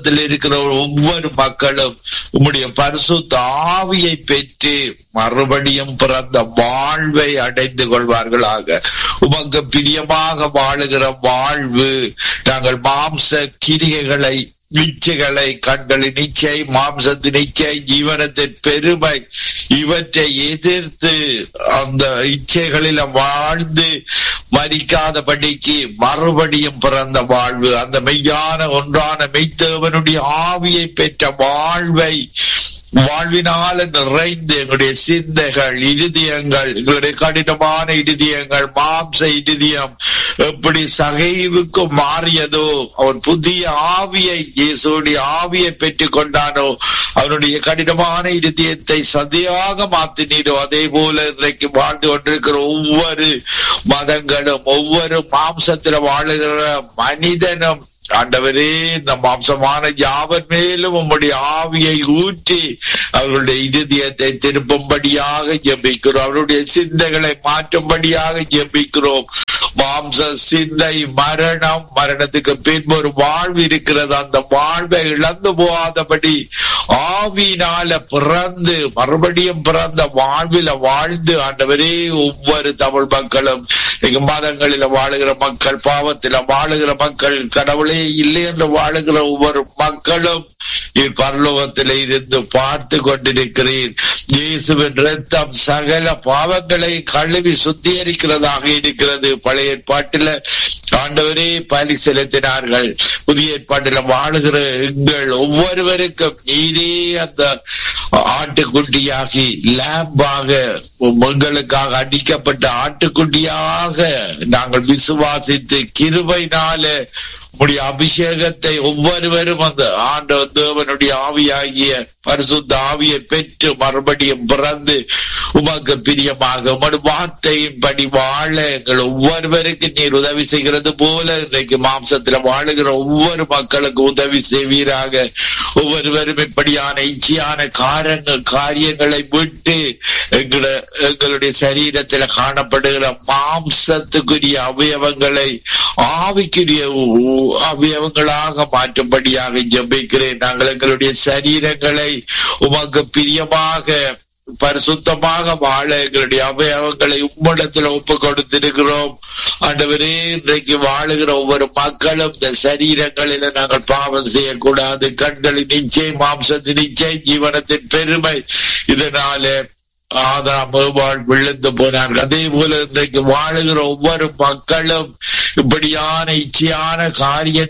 மாம்சத்தில் இருக்கிற ஒவ்வொரு மக்களும் உம்முடைய பரிசுத்த ஆவியை பெற்று மறுபடியும் பிறந்த வாழ்வை அடைந்து கொள்வார்களாக உமக்கு பிரியமாக வாழுகிற வாழ்வு நாங்கள் மாம்ச கிரிகைகளை இச்சைகளை கண்களின் இச்சை மாம்சத்தின் இச்சை ஜீவனத்தின் பெருமை இவற்றை எதிர்த்து அந்த இச்சைகளில வாழ்ந்து மறிக்காதபடிக்கு மறுபடியும் பிறந்த வாழ்வு அந்த மெய்யான ஒன்றான மெய்த்தேவனுடைய ஆவியை பெற்ற வாழ்வை வாழ்வினால நிறைந்து எங்களுடைய சிந்தைகள் இருதயங்கள் எங்களுடைய கடினமான இருதயங்கள் மாம்ச இருதயம் எப்படி சகைவுக்கு மாறியதோ அவன் புதிய ஆவியை இயேசுடைய ஆவியை பெற்றுக் கொண்டானோ அவனுடைய கடினமான இருதயத்தை சதையாக மாத்தினீரோ அதே போல இன்றைக்கு வாழ்ந்து கொண்டிருக்கிற ஒவ்வொரு மதங்களும் ஒவ்வொரு மாம்சத்துல வாழுகிற மனிதனும் ஆண்டவரே இந்த மாம்சமான யாவர் மேலும் உம்முடைய ஆவியை ஊற்றி அவர்களுடைய இருதயத்தை திருப்பும்படியாக ஜெபிக்கிறோம் அவருடைய சிந்தைகளை மாற்றும்படியாக ஜெபிக்கிறோம் மாம்ச சிந்தை மரணம் மரணத்துக்கு பின்பு ஒரு வாழ்வு இருக்கிறது அந்த வாழ்வை இழந்து போகாதபடி ஆவியினால பிறந்து மறுபடியும் பிறந்த வாழ்வில வாழ்ந்து ஆண்டவரே ஒவ்வொரு தமிழ் மக்களும் எங்க மதங்களில வாழுகிற மக்கள் பாவத்தில வாழுகிற மக்கள் கடவுளே இல்லை என்று வாழுகிற ஒவ்வொரு மக்களும் பரலோகத்தில இருந்து பார்த்து கொண்டிருக்கிறேன் இயேசுவின் ரத்தம் சகல பாவங்களை கழுவி சுத்திகரிக்கிறதாக இருக்கிறது பழைய ஏற்பாட்டில ஆண்டவரே பலி செலுத்தினார்கள் புதிய ஏற்பாட்டில வாழுகிற எங்கள் ஒவ்வொருவருக்கும் நீரே அந்த ஆட்டுக்குட்டியாகி லேம்பாக எங்களுக்காக அடிக்கப்பட்ட ஆட்டுக்குட்டியாக நாங்கள் விசுவாசித்து கிருபைனால உடைய அபிஷேகத்தை ஒவ்வொருவரும் அந்த ஆண்ட தேவனுடைய ஆவியாகிய பரிசுத்த ஆவியை பெற்று மறுபடியும் பிறந்து உமக்கு பிரியமாக உமது வார்த்தையின் படி வாழ எங்கள் ஒவ்வொருவருக்கு நீர் உதவி செய்கிறது போல இன்றைக்கு மாம்சத்துல வாழுகிற ஒவ்வொரு மக்களுக்கு உதவி செய்வீராக ஒவ்வொருவரும் இப்படியான இச்சையான காரங்கள் காரியங்களை விட்டு எங்கள எங்களுடைய சரீரத்தில் காணப்படுகிற மாம்சத்துக்குரிய அவயவங்களை ஆவிக்குரிய அவயவங்களாக மாற்றும்படியாக ஜெபிக்கிறேன் நாங்கள் எங்களுடைய சரீரங்களை உமக்கு பிரியமாக பரிசுத்தமாக வாழ எங்களுடைய அவயவங்களை உம்மிடத்தில் ஒப்பு கொடுத்திருக்கிறோம் ஆண்டவரே இன்றைக்கு வாழுகிற ஒவ்வொரு மக்களும் இந்த சரீரங்களில நாங்கள் பாவம் செய்யக்கூடாது கண்களின் நிச்சயம் மாம்சத்தின் நிச்சயம் ஜீவனத்தின் பெருமை இதனால ஆதாம் ஏவாள் விழுந்து போனார்கள் அதே போல இன்றைக்கு வாழுகிற ஒவ்வொரு மக்களும் இப்படியான இச்சையான காரிய